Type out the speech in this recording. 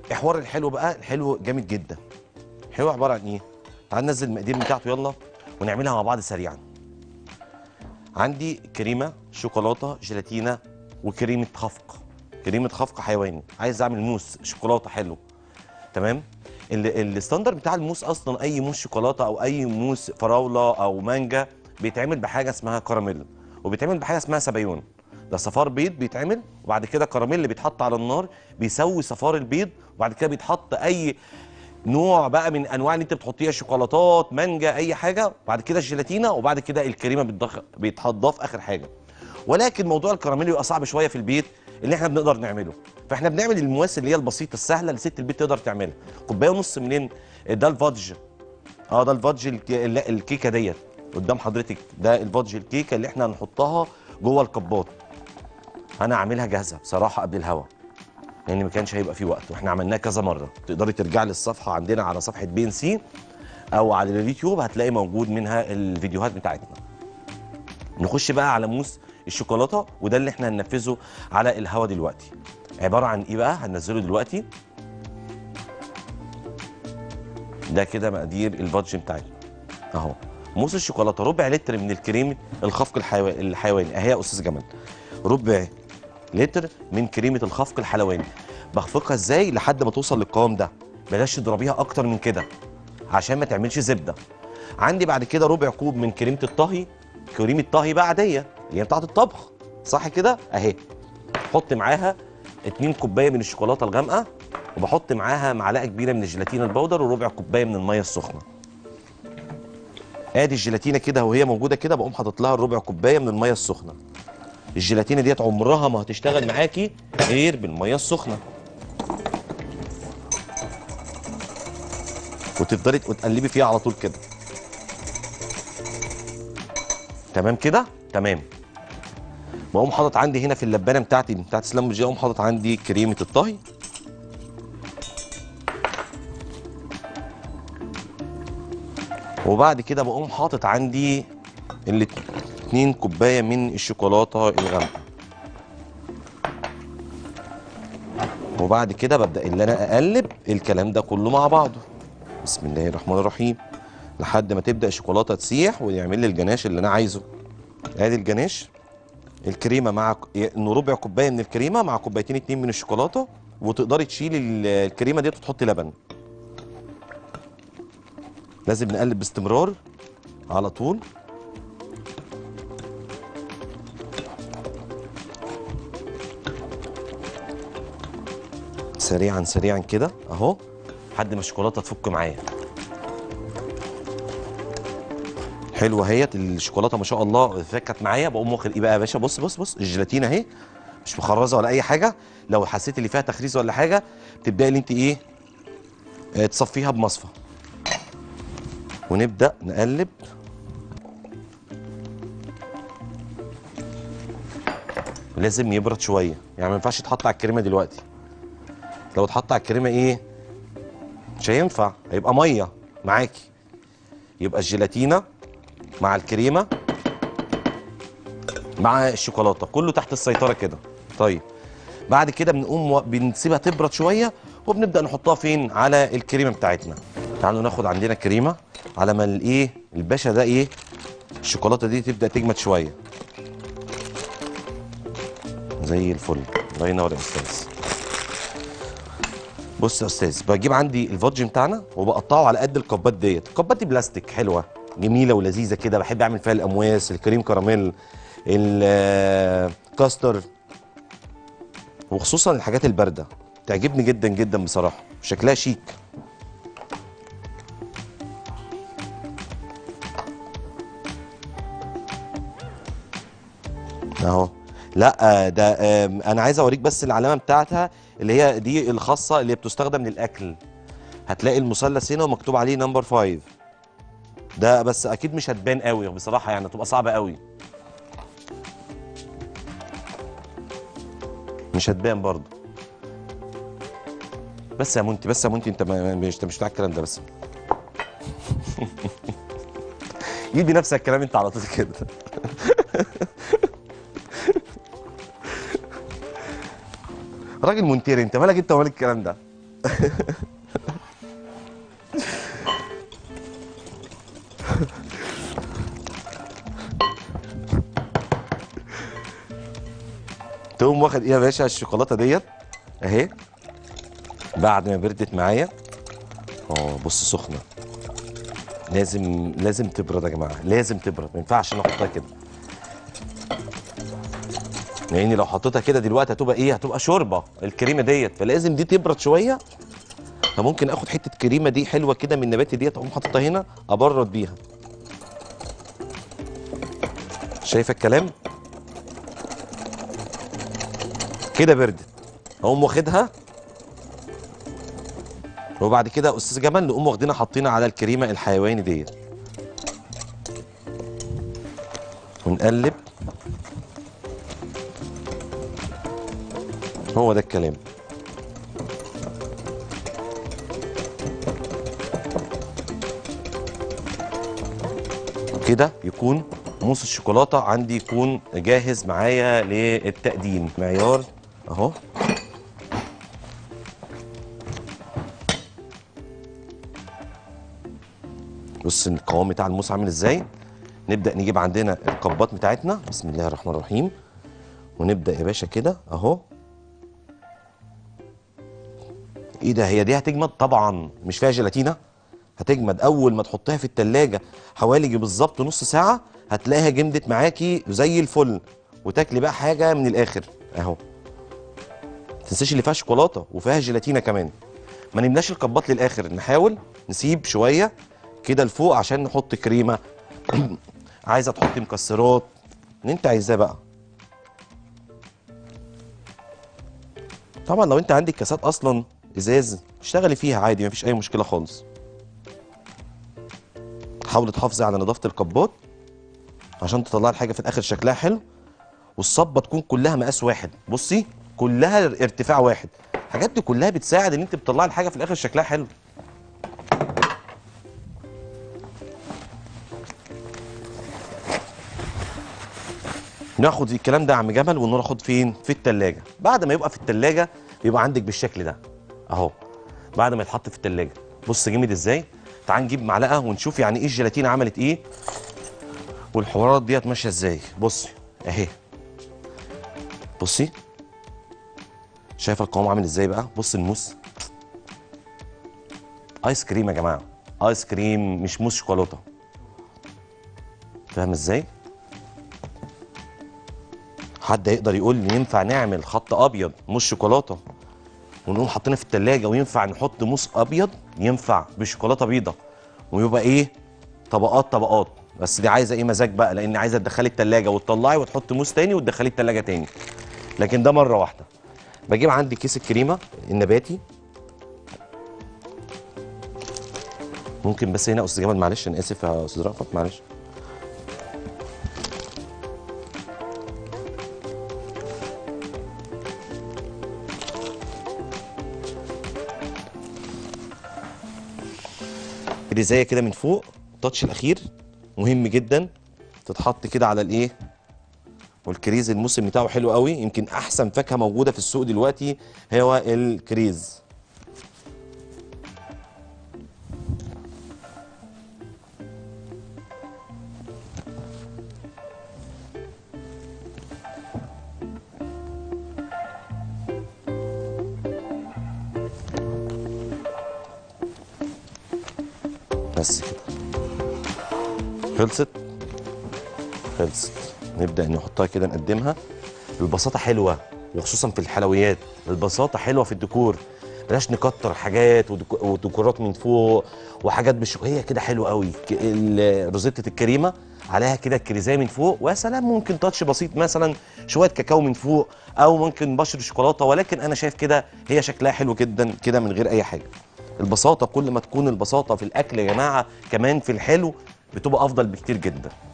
حوار الحلو بقى الحلو جامد جدا الحلو عباره عن ايه تعال ننزل المقادير بتاعته يلا ونعملها مع بعض سريعا عندي كريمه شوكولاته جيلاتينا وكريمه خفق كريمه خفق حيواني عايز اعمل موس شوكولاته حلو تمام ال- الستاندر بتاع الموس اصلا اي موس شوكولاته او اي موس فراوله او مانجا بيتعمل بحاجه اسمها كراميل وبيتعمل بحاجه اسمها سبايون ده صفار بيض بيتعمل وبعد كده كراميل اللي بيتحط على النار بيسوي صفار البيض وبعد كده بيتحط اي نوع بقى من انواع اللي انت بتحطيها شوكولاتات مانجا اي حاجه وبعد كده الجيلاتينا وبعد كده الكريمه بتضخ بيتضاف اخر حاجه ولكن موضوع الكراميل بيبقى صعب شويه في البيت اللي احنا بنقدر نعمله فاحنا بنعمل المواس اللي هي البسيطه السهله اللي ست البيت تقدر تعملها كوبايه ونص منين ده الفادج اه ده الفادج الك... لا، الكيكه ديت قدام حضرتك ده الفادج الكيكه اللي احنا هنحطها جوه الكبات انا عاملها جاهزه بصراحه قبل الهوا لان ما كانش هيبقى فيه وقت واحنا عملناه كذا مره تقدري ترجعي للصفحه عندنا على صفحه بي ان سي او على اليوتيوب هتلاقي موجود منها الفيديوهات بتاعتنا نخش بقى على موس الشوكولاته وده اللي احنا هننفذه على الهوا دلوقتي عباره عن ايه بقى هننزله دلوقتي ده كده مقادير الفادج بتاعتنا اهو موس الشوكولاته ربع لتر من الكريم الخفق الحيواني الحيواني اهي يا استاذ جمال ربع لتر من كريمه الخفق الحلواني بخفقها ازاي لحد ما توصل للقوام ده بلاش تضربيها اكتر من كده عشان ما تعملش زبده عندي بعد كده ربع كوب من كريمه الطهي كريمه طهي بقى عاديه اللي هي بتاعه الطبخ صح كده اهي حط معاها 2 كوبايه من الشوكولاته الغامقه وبحط معاها معلقه كبيره من الجيلاتين البودر وربع كوبايه من الميه السخنه ادي الجيلاتينه كده وهي موجوده كده بقوم حاطط لها الربع كوبايه من الميه السخنه الجيلاتينه ديت عمرها ما هتشتغل معاكي غير بالميه السخنه وتفضلي تقلبي فيها على طول كده تمام كده تمام بقوم حاطط عندي هنا في اللبانه بتاعتي بتاعت سلام بوجيه اقوم حاطط عندي كريمه الطهي وبعد كده بقوم حاطط عندي الاتنين كوبايه من الشوكولاته الغامقه وبعد كده ببدا ان انا اقلب الكلام ده كله مع بعضه بسم الله الرحمن الرحيم لحد ما تبدا الشوكولاته تسيح ويعمل لي الجناش اللي انا عايزه ادي الجناش الكريمه مع انه ربع كوبايه من الكريمه مع كوبايتين اتنين من الشوكولاته وتقدري تشيلي ال- الكريمه ديت وتحطي لبن لازم نقلب باستمرار على طول سريعا سريعا كده اهو لحد ما الشوكولاته تفك معايا حلوه اهيت الشوكولاته ما شاء الله فكت معايا بقوم واخد ايه بقى يا باشا بص بص بص الجيلاتين اهي مش مخرزه ولا اي حاجه لو حسيت اللي فيها تخريز ولا حاجه تبداي اللي انت ايه آه، تصفيها بمصفى ونبدا نقلب لازم يبرد شويه يعني ما ينفعش يتحط على الكريمه دلوقتي لو اتحط على الكريمه ايه مش هينفع هيبقى ميه معاكي يبقى الجيلاتينا مع الكريمه مع الشوكولاته كله تحت السيطره كده طيب بعد كده بنقوم و- بنسيبها تبرد شويه وبنبدا نحطها فين على الكريمه بتاعتنا تعالوا ناخد عندنا كريمه على ما الايه الباشا ده ايه الشوكولاته دي تبدا تجمد شويه زي الفل الله ينور يا استاذ بص يا استاذ بجيب عندي الفادج بتاعنا وبقطعه على قد الكوبات ديت الكوبات دي بلاستيك حلوه جميله ولذيذه كده بحب اعمل فيها الامواس الكريم كراميل الكاستر وخصوصا الحاجات البارده تعجبني جدا جدا بصراحه شكلها شيك اهو لا آه، ده آم، انا عايز اوريك بس العلامه بتاعتها اللي هي دي الخاصه اللي بتستخدم للاكل هتلاقي المثلث هنا ومكتوب عليه نمبر 5 ده بس اكيد مش هتبان قوي بصراحه يعني هتبقى صعبه قوي مش هتبان برضه بس يا مونتي بس يا مونتي انت ما- مش انت مش بتاع الكلام ده بس جيب نفسك الكلام انت على طول كده راجل مونتير انت مالك انت ومال الكلام ده تقوم واخد ايه يا باشا الشوكولاته ديت اهي بعد ما بردت معايا اه بص سخنه لازم لازم تبرد يا جماعه لازم تبرد ما ينفعش نحطها كده لان لو حطيتها كده دلوقتي هتبقى ايه هتبقى شوربه الكريمه ديت فلازم دي تبرد شويه فممكن اخد حته كريمه دي حلوه كده من النباتي ديت اقوم حاططها هنا ابرد بيها شايفه الكلام كده بردت اقوم واخدها وبعد كده استاذ جمال نقوم واخدينها حاطينها على الكريمه الحيواني ديت ونقلب هو ده الكلام كده يكون موس الشوكولاته عندي يكون جاهز معايا للتقديم معيار اهو بص القوام بتاع الموس عامل ازاي نبدا نجيب عندنا القبات بتاعتنا بسم الله الرحمن الرحيم ونبدا يا باشا كده اهو ايه ده هي دي هتجمد طبعا مش فيها جيلاتينا هتجمد اول ما تحطها في التلاجة حوالي بالظبط نص ساعه هتلاقيها جمدت معاكي زي الفل وتاكلي بقى حاجه من الاخر اهو تنساش اللي فيها شوكولاته وفيها جيلاتينا كمان ما نملاش القبات للاخر نحاول نسيب شويه كده لفوق عشان نحط كريمه عايزه تحطي مكسرات اللي انت عايزاه بقى طبعا لو انت عندك كاسات اصلا ازاز اشتغلي فيها عادي مفيش اي مشكله خالص حاولي تحافظي على نظافه القبات عشان تطلعي الحاجه في الاخر شكلها حلو والصبه تكون كلها مقاس واحد بصي كلها ارتفاع واحد الحاجات دي كلها بتساعد ان انت بتطلعي الحاجه في الاخر شكلها حلو ناخد الكلام ده يا عم جمل وناخد فين في التلاجة بعد ما يبقى في التلاجة بيبقى عندك بالشكل ده اهو بعد ما يتحط في التلاجة بص جامد ازاي تعال نجيب معلقه ونشوف يعني ايه الجيلاتينا عملت ايه والحوارات ديت ماشيه ازاي بصي اهي بصي شايفه القوام عامل ازاي بقى بص الموس ايس كريم يا جماعه ايس كريم مش موس شوكولاته فاهم ازاي حد يقدر يقول لي ينفع نعمل خط ابيض موس شوكولاته ونقوم حاطينها في التلاجة وينفع نحط موس ابيض ينفع بشوكولاته بيضه ويبقى ايه طبقات طبقات بس دي عايزه ايه مزاج بقى لان عايزه تدخلي التلاجة وتطلعي وتحطي موس تاني وتدخلي التلاجة تاني لكن ده مره واحده بجيب عندي كيس الكريمه النباتي ممكن بس هنا يا استاذ جمال معلش انا اسف يا استاذ رأفت معلش رزايه كده من فوق التاتش الاخير مهم جدا تتحط كده على الايه والكريز الموسم بتاعه حلو قوي يمكن احسن فاكهه موجوده في السوق دلوقتي هو الكريز بس كده خلصت خلصت نبدا نحطها كده نقدمها البساطه حلوه وخصوصا في الحلويات البساطه حلوه في الديكور بلاش نكتر حاجات وديكو- وديكورات من فوق وحاجات مش هي كده حلوه قوي ك- ال- روزيتة الكريمه عليها كده الكريزايه من فوق ويا سلام ممكن تاتش بسيط مثلا شويه كاكاو من فوق او ممكن بشر شوكولاته ولكن انا شايف كده هي شكلها حلو جدا كده من غير اي حاجه البساطه كل ما تكون البساطه في الاكل يا جماعه كمان في الحلو بتبقى افضل بكتير جدا